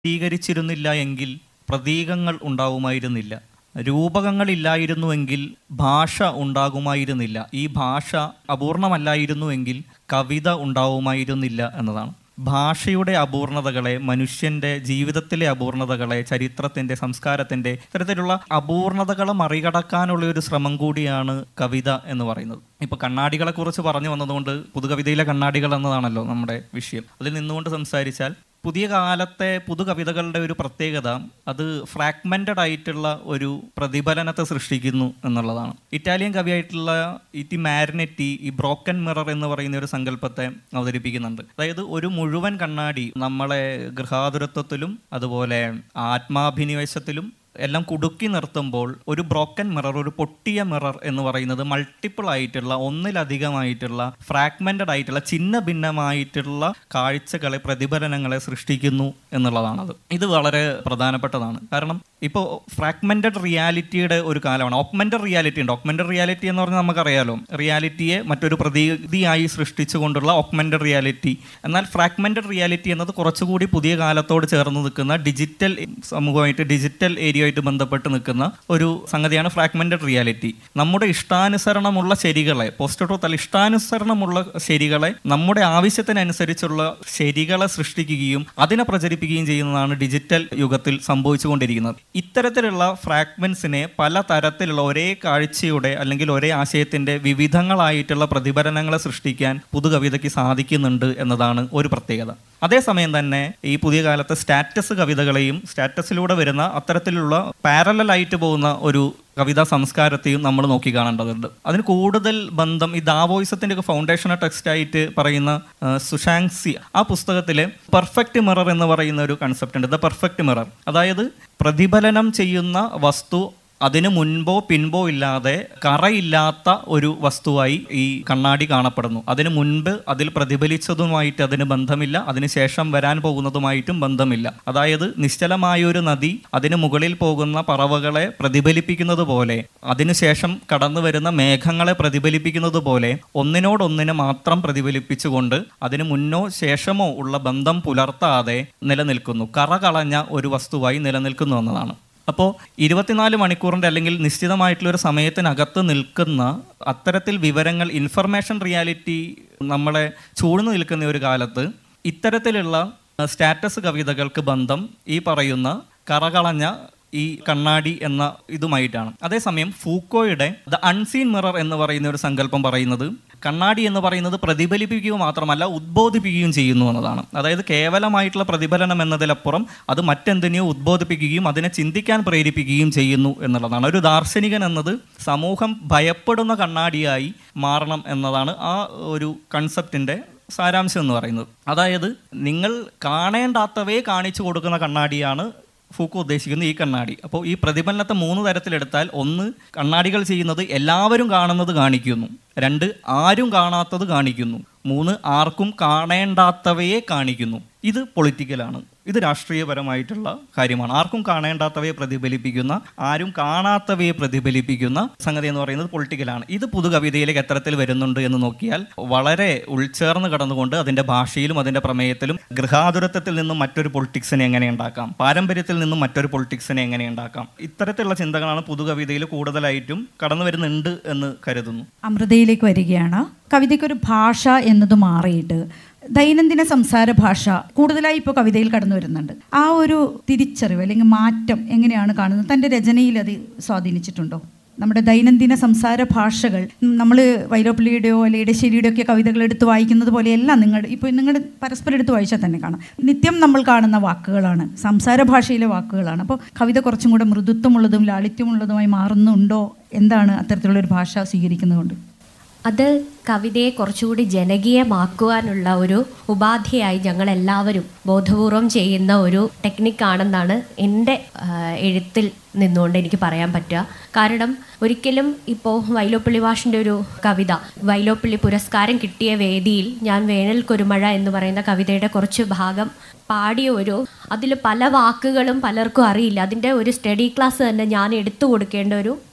സ്വീകരിച്ചിരുന്നില്ല എങ്കിൽ പ്രതീകങ്ങൾ ഉണ്ടാവുമായിരുന്നില്ല രൂപകങ്ങളില്ലായിരുന്നുവെങ്കിൽ ഭാഷ ഉണ്ടാകുമായിരുന്നില്ല ഈ ഭാഷ അപൂർണമല്ലായിരുന്നുവെങ്കിൽ കവിത ഉണ്ടാവുമായിരുന്നില്ല എന്നതാണ് ഭാഷയുടെ അപൂർണതകളെ മനുഷ്യന്റെ ജീവിതത്തിലെ അപൂർണതകളെ ചരിത്രത്തിന്റെ സംസ്കാരത്തിന്റെ ഇത്തരത്തിലുള്ള അപൂർണതകളെ മറികടക്കാനുള്ള ഒരു ശ്രമം കൂടിയാണ് കവിത എന്ന് പറയുന്നത് ഇപ്പൊ കണ്ണാടികളെ കുറിച്ച് പറഞ്ഞു വന്നതുകൊണ്ട് പുതുകവിതയിലെ കണ്ണാടികൾ എന്നതാണല്ലോ നമ്മുടെ വിഷയം അതിൽ നിന്നുകൊണ്ട് സംസാരിച്ചാൽ പുതിയ കാലത്തെ പുതുകവിതകളുടെ ഒരു പ്രത്യേകത അത് ഫ്രാഗ്മെന്റഡ് ആയിട്ടുള്ള ഒരു പ്രതിഫലനത്തെ സൃഷ്ടിക്കുന്നു എന്നുള്ളതാണ് ഇറ്റാലിയൻ കവിയായിട്ടുള്ള ഇറ്റി മാരിനെറ്റി ഈ ബ്രോക്കൻ മിറർ എന്ന് പറയുന്ന ഒരു സങ്കല്പത്തെ അവതരിപ്പിക്കുന്നുണ്ട് അതായത് ഒരു മുഴുവൻ കണ്ണാടി നമ്മളെ ഗൃഹാതുരത്വത്തിലും അതുപോലെ ആത്മാഭിനിവേശത്തിലും എല്ലാം കുടുക്കി നിർത്തുമ്പോൾ ഒരു ബ്രോക്കൻ മിറർ ഒരു പൊട്ടിയ മിറർ എന്ന് പറയുന്നത് മൾട്ടിപ്പിൾ ആയിട്ടുള്ള ഒന്നിലധികമായിട്ടുള്ള ഫ്രാഗ്മെന്റഡ് ആയിട്ടുള്ള ചിന്ന ഭിന്നമായിട്ടുള്ള കാഴ്ചകളെ പ്രതിഫലനങ്ങളെ സൃഷ്ടിക്കുന്നു എന്നുള്ളതാണത് ഇത് വളരെ പ്രധാനപ്പെട്ടതാണ് കാരണം ഇപ്പോൾ ഫ്രാഗ്മെന്റഡ് റിയാലിറ്റിയുടെ ഒരു കാലമാണ് ഓക്മെന്റഡ് റിയാലിറ്റി ഉണ്ട് ഓക്മെന്റഡ് റിയാലിറ്റി എന്ന് പറഞ്ഞാൽ നമുക്കറിയാലോ റിയാലിറ്റിയെ മറ്റൊരു പ്രതീതിയായി സൃഷ്ടിച്ചുകൊണ്ടുള്ള ഓക്മെന്റഡ് റിയാലിറ്റി എന്നാൽ ഫ്രാഗ്മെന്റഡ് റിയാലിറ്റി എന്നത് കുറച്ചുകൂടി പുതിയ കാലത്തോട് ചേർന്ന് നിൽക്കുന്ന ഡിജിറ്റൽ സമൂഹമായിട്ട് ഡിജിറ്റൽ ഏരിയയുമായിട്ട് ബന്ധപ്പെട്ട് നിൽക്കുന്ന ഒരു സംഗതിയാണ് ഫ്രാഗ്മെന്റഡ് റിയാലിറ്റി നമ്മുടെ ഇഷ്ടാനുസരണമുള്ള ശരികളെ പോസ്റ്റ് ട്രൂത്ത് അല്ല ഇഷ്ടാനുസരണമുള്ള ശരികളെ നമ്മുടെ ആവശ്യത്തിനനുസരിച്ചുള്ള ശരികളെ സൃഷ്ടിക്കുകയും അതിനെ പ്രചരിപ്പിക്കുകയും ചെയ്യുന്നതാണ് ഡിജിറ്റൽ യുഗത്തിൽ സംഭവിച്ചുകൊണ്ടിരിക്കുന്നത് ഇത്തരത്തിലുള്ള ഫ്രാഗ്മെന്റ്സിനെ പല തരത്തിലുള്ള ഒരേ കാഴ്ചയുടെ അല്ലെങ്കിൽ ഒരേ ആശയത്തിന്റെ വിവിധങ്ങളായിട്ടുള്ള പ്രതിഫലനങ്ങളെ സൃഷ്ടിക്കാൻ പുതുകവിതയ്ക്ക് സാധിക്കുന്നുണ്ട് എന്നതാണ് ഒരു പ്രത്യേകത അതേസമയം തന്നെ ഈ പുതിയ കാലത്തെ സ്റ്റാറ്റസ് കവിതകളെയും സ്റ്റാറ്റസിലൂടെ വരുന്ന അത്തരത്തിലുള്ള പാരലായിട്ട് പോകുന്ന ഒരു കവിതാ സംസ്കാരത്തെയും നമ്മൾ നോക്കി കാണേണ്ടതുണ്ട് അതിന് കൂടുതൽ ബന്ധം ഈ ദാവോയിസത്തിന്റെ ഒക്കെ ഫൗണ്ടേഷണൽ ടെക്സ്റ്റ് ആയിട്ട് പറയുന്ന ആ, സുഷാങ്സി ആ പുസ്തകത്തില് പെർഫെക്റ്റ് മിറർ എന്ന് പറയുന്ന ഒരു കൺസെപ്റ്റ് ഉണ്ട് ദ പെർഫെക്റ്റ് മിറർ അതായത് പ്രതിഫലനം ചെയ്യുന്ന വസ്തു അതിന് മുൻപോ പിൻപോ ഇല്ലാതെ കറയില്ലാത്ത ഒരു വസ്തുവായി ഈ കണ്ണാടി കാണപ്പെടുന്നു അതിന് മുൻപ് അതിൽ പ്രതിഫലിച്ചതുമായിട്ട് അതിന് ബന്ധമില്ല അതിന് ശേഷം വരാൻ പോകുന്നതുമായിട്ടും ബന്ധമില്ല അതായത് നിശ്ചലമായ ഒരു നദി അതിന് മുകളിൽ പോകുന്ന പറവകളെ പ്രതിഫലിപ്പിക്കുന്നത് പോലെ അതിനുശേഷം കടന്നു വരുന്ന മേഘങ്ങളെ പ്രതിഫലിപ്പിക്കുന്നത് പോലെ ഒന്നിനോടൊന്നിനെ മാത്രം പ്രതിഫലിപ്പിച്ചുകൊണ്ട് അതിന് മുന്നോ ശേഷമോ ഉള്ള ബന്ധം പുലർത്താതെ നിലനിൽക്കുന്നു കറ കളഞ്ഞ ഒരു വസ്തുവായി നിലനിൽക്കുന്നു എന്നതാണ് അപ്പോൾ ഇരുപത്തിനാല് മണിക്കൂറിൻ്റെ അല്ലെങ്കിൽ നിശ്ചിതമായിട്ടുള്ള ഒരു സമയത്തിനകത്ത് നിൽക്കുന്ന അത്തരത്തിൽ വിവരങ്ങൾ ഇൻഫർമേഷൻ റിയാലിറ്റി നമ്മളെ ചൂഴ്ന്നു നിൽക്കുന്ന ഒരു കാലത്ത് ഇത്തരത്തിലുള്ള സ്റ്റാറ്റസ് കവിതകൾക്ക് ബന്ധം ഈ പറയുന്ന കറകളഞ്ഞ ഈ കണ്ണാടി എന്ന ഇതുമായിട്ടാണ് അതേസമയം ഫൂക്കോയുടെ ദ അൺസീൻ മിറർ എന്ന് പറയുന്ന ഒരു സങ്കല്പം പറയുന്നത് കണ്ണാടി എന്ന് പറയുന്നത് പ്രതിഫലിപ്പിക്കുക മാത്രമല്ല ഉദ്ബോധിപ്പിക്കുകയും ചെയ്യുന്നു എന്നതാണ് അതായത് കേവലമായിട്ടുള്ള പ്രതിഫലനം എന്നതിലപ്പുറം അത് മറ്റെന്തിനെയോ ഉദ്ബോധിപ്പിക്കുകയും അതിനെ ചിന്തിക്കാൻ പ്രേരിപ്പിക്കുകയും ചെയ്യുന്നു എന്നുള്ളതാണ് ഒരു ദാർശനികൻ എന്നത് സമൂഹം ഭയപ്പെടുന്ന കണ്ണാടിയായി മാറണം എന്നതാണ് ആ ഒരു കൺസെപ്റ്റിൻ്റെ സാരാംശം എന്ന് പറയുന്നത് അതായത് നിങ്ങൾ കാണേണ്ടാത്തവയെ കാണിച്ചു കൊടുക്കുന്ന കണ്ണാടിയാണ് ഫൂക്കോ ഉദ്ദേശിക്കുന്ന ഈ കണ്ണാടി അപ്പോൾ ഈ പ്രതിഫലനത്തെ മൂന്ന് തരത്തിലെടുത്താൽ ഒന്ന് കണ്ണാടികൾ ചെയ്യുന്നത് എല്ലാവരും കാണുന്നത് കാണിക്കുന്നു രണ്ട് ആരും കാണാത്തത് കാണിക്കുന്നു മൂന്ന് ആർക്കും കാണേണ്ടാത്തവയെ കാണിക്കുന്നു ഇത് പൊളിറ്റിക്കലാണ് ഇത് രാഷ്ട്രീയപരമായിട്ടുള്ള കാര്യമാണ് ആർക്കും കാണേണ്ടാത്തവയെ പ്രതിഫലിപ്പിക്കുന്ന ആരും കാണാത്തവയെ പ്രതിഫലിപ്പിക്കുന്ന സംഗതി എന്ന് പറയുന്നത് പൊളിറ്റിക്കലാണ് ഇത് പുതുകവിതയിലേക്ക് എത്തരത്തിൽ വരുന്നുണ്ട് എന്ന് നോക്കിയാൽ വളരെ ഉൾച്ചേർന്ന് കടന്നുകൊണ്ട് അതിന്റെ ഭാഷയിലും അതിന്റെ പ്രമേയത്തിലും ഗൃഹാതുരത്വത്തിൽ നിന്നും മറ്റൊരു പൊളിറ്റിക്സിനെ എങ്ങനെ ഉണ്ടാക്കാം പാരമ്പര്യത്തിൽ നിന്നും മറ്റൊരു പൊളിറ്റിക്സിനെ എങ്ങനെ ഉണ്ടാക്കാം ഇത്തരത്തിലുള്ള ചിന്തകളാണ് പുതുകവിതയിൽ കൂടുതലായിട്ടും കടന്നു വരുന്നുണ്ട് എന്ന് കരുതുന്നു അമൃതയിലേക്ക് വരികയാണ് കവിതയ്ക്കൊരു ഭാഷ എന്നത് മാറിയിട്ട് ദൈനംദിന സംസാര ഭാഷ കൂടുതലായി ഇപ്പോൾ കവിതയിൽ കടന്നു വരുന്നുണ്ട് ആ ഒരു തിരിച്ചറിവ് അല്ലെങ്കിൽ മാറ്റം എങ്ങനെയാണ് കാണുന്നത് തൻ്റെ രചനയിൽ അത് സ്വാധീനിച്ചിട്ടുണ്ടോ നമ്മുടെ ദൈനംദിന സംസാര ഭാഷകൾ നമ്മൾ വൈലോപ്പിള്ളിയുടെയോ അല്ലെങ്കിൽ ഇടശ്ശേരിയുടെയോ ഒക്കെ കവിതകൾ എടുത്ത് വായിക്കുന്നത് പോലെയല്ല നിങ്ങൾ ഇപ്പോൾ നിങ്ങൾ പരസ്പരം എടുത്ത് വായിച്ചാൽ തന്നെ കാണാം നിത്യം നമ്മൾ കാണുന്ന വാക്കുകളാണ് സംസാര ഭാഷയിലെ വാക്കുകളാണ് അപ്പോൾ കവിത കുറച്ചും കൂടെ മൃദുത്വമുള്ളതും ലാളിത്യമുള്ളതുമായി മാറുന്നുണ്ടോ എന്താണ് അത്തരത്തിലുള്ള ഒരു ഭാഷ സ്വീകരിക്കുന്നതുകൊണ്ട് അത് കവിതയെ കുറച്ചുകൂടി ജനകീയമാക്കുവാനുള്ള ഒരു ഉപാധിയായി ഞങ്ങൾ എല്ലാവരും ബോധപൂർവം ചെയ്യുന്ന ഒരു ടെക്നിക്കാണെന്നാണ് എൻ്റെ ആ, എഴുത്തിൽ നിന്നുകൊണ്ട് എനിക്ക് പറയാൻ പറ്റുക കാരണം ഒരിക്കലും ഇപ്പോൾ വൈലോപ്പിള്ളി വാഷിൻ്റെ ഒരു കവിത വൈലോപ്പിള്ളി പുരസ്കാരം കിട്ടിയ വേദിയിൽ ഞാൻ വേനൽ കുരുമഴ എന്ന് പറയുന്ന കവിതയുടെ കുറച്ച് ഭാഗം പാടിയ ഒരു അതിൽ പല വാക്കുകളും പലർക്കും അറിയില്ല അതിൻ്റെ ഒരു സ്റ്റഡി ക്ലാസ് തന്നെ ഞാൻ എടുത്തു കൊടുക്കേണ്ട ഒരു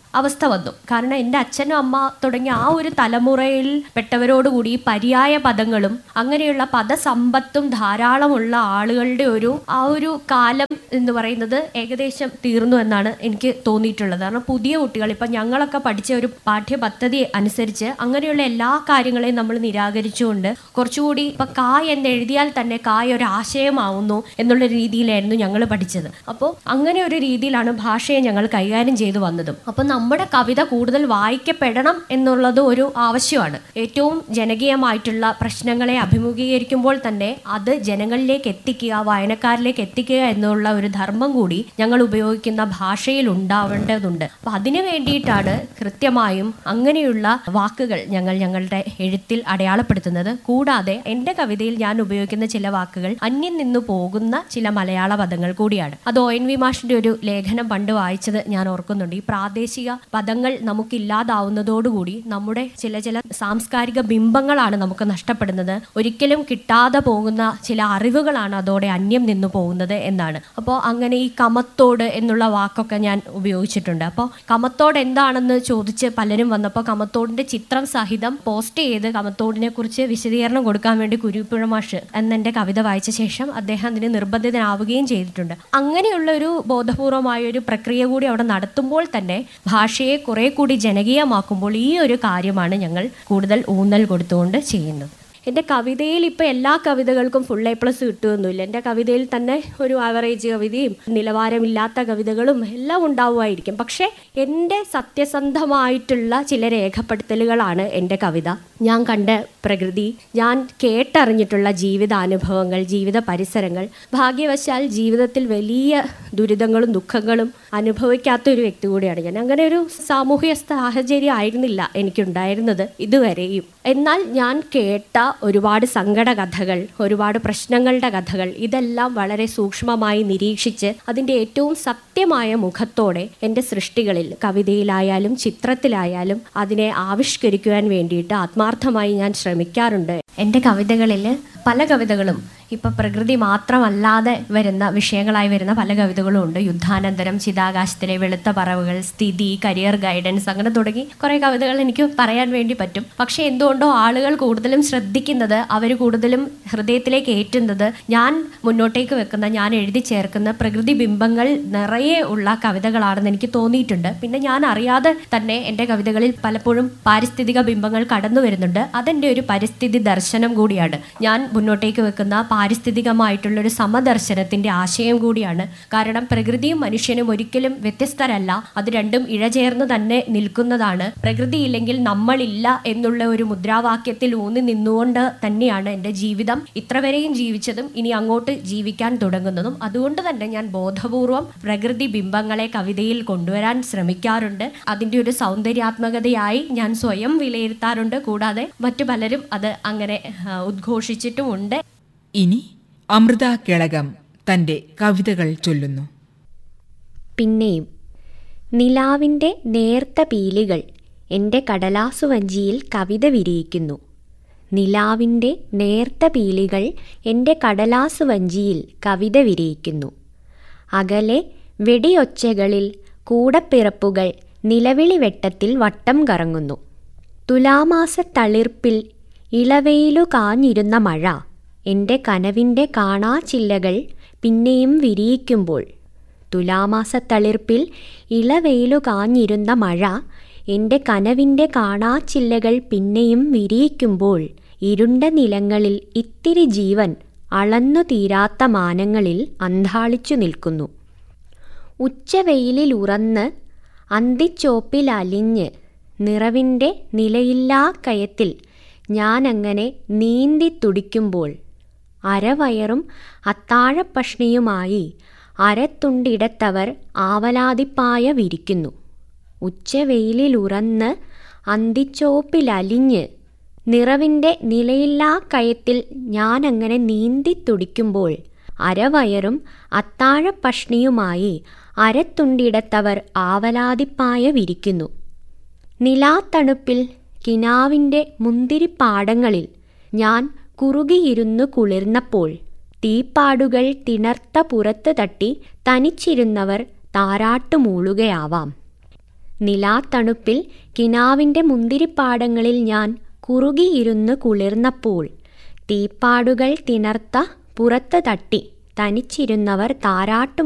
അവസ്ഥ വന്നു കാരണം എൻ്റെ അച്ഛനും അമ്മ തുടങ്ങിയ ആ ഒരു തലമുറയിൽ പെട്ടവരോടുകൂടി ഈ പര്യായ പദങ്ങളും അങ്ങനെയുള്ള പദസമ്പത്തും ധാരാളമുള്ള ആളുകളുടെ ഒരു ആ ഒരു കാലം എന്ന് പറയുന്നത് ഏകദേശം തീർന്നു എന്നാണ് എനിക്ക് തോന്നിയിട്ടുള്ളത് കാരണം പുതിയ കുട്ടികൾ ഇപ്പം ഞങ്ങളൊക്കെ പഠിച്ച ഒരു പാഠ്യപദ്ധതി അനുസരിച്ച് അങ്ങനെയുള്ള എല്ലാ കാര്യങ്ങളെയും നമ്മൾ നിരാകരിച്ചുകൊണ്ട് കുറച്ചുകൂടി ഇപ്പം കായ് എന്ന് എഴുതിയാൽ തന്നെ കായ് ഒരു ആശയമാവുന്നു എന്നുള്ള രീതിയിലായിരുന്നു ഞങ്ങൾ പഠിച്ചത് അപ്പോൾ അങ്ങനെ ഒരു രീതിയിലാണ് ഭാഷയെ ഞങ്ങൾ കൈകാര്യം ചെയ്തു വന്നതും അപ്പോൾ നമ്മുടെ കവിത കൂടുതൽ വായിക്കപ്പെടണം എന്നുള്ളത് ഒരു ആവശ്യമാണ് ഏറ്റവും ജനകീയമായിട്ടുള്ള പ്രശ്നങ്ങളെ അഭിമുഖീകരിക്കുമ്പോൾ തന്നെ അത് ജനങ്ങളിലേക്ക് എത്തിക്കുക വായനക്കാരിലേക്ക് എത്തിക്കുക എന്നുള്ള ഒരു ധർമ്മം കൂടി ഞങ്ങൾ ഉപയോഗിക്കുന്ന ഭാഷയിൽ ഉണ്ടാവേണ്ടതുണ്ട് അപ്പം അതിനു വേണ്ടിയിട്ടാണ് കൃത്യമായും അങ്ങനെയുള്ള വാക്കുകൾ ഞങ്ങൾ ഞങ്ങളുടെ എഴുത്തിൽ അടയാളപ്പെടുത്തുന്നത് കൂടാതെ എൻ്റെ കവിതയിൽ ഞാൻ ഉപയോഗിക്കുന്ന ചില വാക്കുകൾ അന്യം നിന്നു പോകുന്ന ചില മലയാള പദങ്ങൾ കൂടിയാണ് അത് ഒ എൻ വി മാഷിന്റെ ഒരു ലേഖനം പണ്ട് വായിച്ചത് ഞാൻ ഓർക്കുന്നുണ്ട് ഈ പ്രാദേശിക പദങ്ങൾ നമുക്കില്ലാതാവുന്നതോടുകൂടി നമ്മുടെ ചില ചില സാംസ്കാരിക ബിംബങ്ങളാണ് നമുക്ക് നഷ്ടപ്പെടുന്നത് ഒരിക്കലും കിട്ടാതെ പോകുന്ന ചില അറിവുകളാണ് അതോടെ അന്യം നിന്നു പോകുന്നത് എന്നാണ് അപ്പോൾ അങ്ങനെ ഈ കമത്തോട് എന്നുള്ള വാക്കൊക്കെ ഞാൻ ഉപയോഗിച്ചിട്ടുണ്ട് അപ്പോൾ കമത്തോട് എന്താണെന്ന് ചോദിച്ച് പലരും വന്നപ്പോൾ കമത്തോടിന്റെ ചിത്രം സഹിതം പോസ്റ്റ് ചെയ്ത് കമത്തോടിനെ കുറിച്ച് വിശദീകരണം കൊടുക്കാൻ വേണ്ടി കുരുപ്പുഴ മാഷ് എന്നെൻ്റെ കവിത വായിച്ച ശേഷം അദ്ദേഹം അതിന് നിർബന്ധിതനാവുകയും ചെയ്തിട്ടുണ്ട് അങ്ങനെയുള്ള ഒരു ബോധപൂർവമായ ഒരു പ്രക്രിയ കൂടി അവിടെ നടത്തുമ്പോൾ തന്നെ ഭാഷയെ കുറെ കൂടി ജനകീയമാക്കുമ്പോൾ ഈ ഒരു കാര്യമാണ് ഞങ്ങൾ കൂടുതൽ ഊന്നൽ കൊടുത്തുകൊണ്ട് ചെയ്യുന്നത് എൻ്റെ കവിതയിൽ ഇപ്പോൾ എല്ലാ കവിതകൾക്കും ഫുൾ എ പ്ലസ് കിട്ടുമൊന്നുമില്ല എൻ്റെ കവിതയിൽ തന്നെ ഒരു ആവറേജ് കവിതയും നിലവാരമില്ലാത്ത കവിതകളും എല്ലാം ഉണ്ടാവുമായിരിക്കും പക്ഷേ എൻ്റെ സത്യസന്ധമായിട്ടുള്ള ചില രേഖപ്പെടുത്തലുകളാണ് എൻ്റെ കവിത ഞാൻ കണ്ട പ്രകൃതി ഞാൻ കേട്ടറിഞ്ഞിട്ടുള്ള ജീവിതാനുഭവങ്ങൾ ജീവിത പരിസരങ്ങൾ ഭാഗ്യവശാൽ ജീവിതത്തിൽ വലിയ ദുരിതങ്ങളും ദുഃഖങ്ങളും അനുഭവിക്കാത്ത ഒരു വ്യക്തി കൂടിയാണ് ഞാൻ അങ്ങനെ ഒരു സാമൂഹിക സാഹചര്യം ആയിരുന്നില്ല എനിക്കുണ്ടായിരുന്നത് ഇതുവരെയും എന്നാൽ ഞാൻ കേട്ട ഒരുപാട് സങ്കട കഥകൾ ഒരുപാട് പ്രശ്നങ്ങളുടെ കഥകൾ ഇതെല്ലാം വളരെ സൂക്ഷ്മമായി നിരീക്ഷിച്ച് അതിൻ്റെ ഏറ്റവും സത്യമായ മുഖത്തോടെ എൻ്റെ സൃഷ്ടികളിൽ കവിതയിലായാലും ചിത്രത്തിലായാലും അതിനെ ആവിഷ്കരിക്കുവാൻ വേണ്ടിയിട്ട് ആത്മാർത്ഥമായി ഞാൻ ശ്രമിക്കാറുണ്ട് എൻ്റെ കവിതകളിൽ പല കവിതകളും ഇപ്പം പ്രകൃതി മാത്രമല്ലാതെ വരുന്ന വിഷയങ്ങളായി വരുന്ന പല കവിതകളും ഉണ്ട് യുദ്ധാനന്തരം ചിതാകാശത്തിലെ വെളുത്ത പറവുകൾ സ്ഥിതി കരിയർ ഗൈഡൻസ് അങ്ങനെ തുടങ്ങി കുറേ കവിതകൾ എനിക്ക് പറയാൻ വേണ്ടി പറ്റും പക്ഷേ എന്തുകൊണ്ടോ ആളുകൾ കൂടുതലും ശ്രദ്ധിക്കുന്നത് അവർ കൂടുതലും ഹൃദയത്തിലേക്ക് ഏറ്റുന്നത് ഞാൻ മുന്നോട്ടേക്ക് വെക്കുന്ന ഞാൻ എഴുതി ചേർക്കുന്ന പ്രകൃതി ബിംബങ്ങൾ നിറയെ ഉള്ള കവിതകളാണെന്ന് എനിക്ക് തോന്നിയിട്ടുണ്ട് പിന്നെ ഞാൻ അറിയാതെ തന്നെ എൻ്റെ കവിതകളിൽ പലപ്പോഴും പാരിസ്ഥിതിക ബിംബങ്ങൾ കടന്നു വരുന്നുണ്ട് അതെൻ്റെ ഒരു പരിസ്ഥിതി ദർശനം കൂടിയാണ് ഞാൻ മുന്നോട്ടേക്ക് വെക്കുന്ന പാരിസ്ഥിതികമായിട്ടുള്ള ഒരു സമദർശനത്തിന്റെ ആശയം കൂടിയാണ് കാരണം പ്രകൃതിയും മനുഷ്യനും ഒരിക്കലും വ്യത്യസ്തരല്ല അത് രണ്ടും ഇഴചേർന്ന് തന്നെ നിൽക്കുന്നതാണ് പ്രകൃതി ഇല്ലെങ്കിൽ നമ്മളില്ല എന്നുള്ള ഒരു മുദ്രാവാക്യത്തിൽ ഊന്നി നിന്നുകൊണ്ട് തന്നെയാണ് എൻ്റെ ജീവിതം ഇത്രവരെയും ജീവിച്ചതും ഇനി അങ്ങോട്ട് ജീവിക്കാൻ തുടങ്ങുന്നതും അതുകൊണ്ട് തന്നെ ഞാൻ ബോധപൂർവം പ്രകൃതി ബിംബങ്ങളെ കവിതയിൽ കൊണ്ടുവരാൻ ശ്രമിക്കാറുണ്ട് അതിൻ്റെ ഒരു സൗന്ദര്യാത്മകതയായി ഞാൻ സ്വയം വിലയിരുത്താറുണ്ട് കൂടാതെ മറ്റു പലരും അത് അങ്ങനെ ആ, ഉദ്ഘോഷിച്ചിട്ടുമുണ്ട് ഇനി അമൃത കേളകം തന്റെ കവിതകൾ ചൊല്ലുന്നു പിന്നെയും നിലാവിൻ്റെ നേർത്ത പീലികൾ എൻ്റെ കടലാസുവഞ്ചിയിൽ കവിത വിരിയിക്കുന്നു നിലാവിൻ്റെ നേർത്ത പീലികൾ എൻ്റെ കടലാസുവഞ്ചിയിൽ കവിത വിരിയിക്കുന്നു അകലെ വെടിയൊച്ചകളിൽ കൂടപ്പിറപ്പുകൾ നിലവിളി വെട്ടത്തിൽ വട്ടം കറങ്ങുന്നു തുലാമാസ തളിർപ്പിൽ ഇളവെയിലു കാഞ്ഞിരുന്ന മഴ എൻ്റെ കനവിൻ്റെ കാണാച്ചില്ലകൾ പിന്നെയും വിരിയിക്കുമ്പോൾ തുലാമാസ തളിർപ്പിൽ ഇളവെയിലു കാഞ്ഞിരുന്ന മഴ എൻ്റെ കനവിൻ്റെ കാണാച്ചില്ലകൾ പിന്നെയും വിരിയിക്കുമ്പോൾ ഇരുണ്ട നിലങ്ങളിൽ ഇത്തിരി ജീവൻ അളന്നു തീരാത്ത മാനങ്ങളിൽ അന്താളിച്ചു നിൽക്കുന്നു ഉച്ചവെയിലിൽ ഉറന്ന് അന്തിച്ചോപ്പിൽ അലിഞ്ഞ് നിറവിൻ്റെ നിലയില്ലാ കയത്തിൽ ഞാനങ്ങനെ നീന്തി തുടിക്കുമ്പോൾ അരവയറും അത്താഴപ്പഷ്ണിയുമായി അരത്തുണ്ടിടത്തവർ ആവലാതിപ്പായ വിരിക്കുന്നു ഉച്ചവെയിലിൽ ഉറന്ന് അന്തിച്ചോപ്പിലലിഞ്ഞ് നിറവിൻ്റെ നിലയില്ലാ കയത്തിൽ ഞാനങ്ങനെ നീന്തി തുടിക്കുമ്പോൾ അരവയറും അത്താഴപ്പഷ്ണിയുമായി അരത്തുണ്ടിടത്തവർ ആവലാതിപ്പായ വിരിക്കുന്നു നിലാത്തണുപ്പിൽ കിനാവിൻ്റെ മുന്തിരിപ്പാടങ്ങളിൽ ഞാൻ കുറുകിയിരുന്നു കുളിർന്നപ്പോൾ തീപ്പാടുകൾ തിണർത്ത പുറത്ത് തട്ടി തനിച്ചിരുന്നവർ താരാട്ടുമൂളുകയാവാം നിലാത്തണുപ്പിൽ കിനാവിൻ്റെ മുന്തിരിപ്പാടങ്ങളിൽ ഞാൻ കുറുകിയിരുന്ന് കുളിർന്നപ്പോൾ തീപ്പാടുകൾ തിണർത്ത പുറത്ത് തട്ടി തനിച്ചിരുന്നവർ താരാട്ടും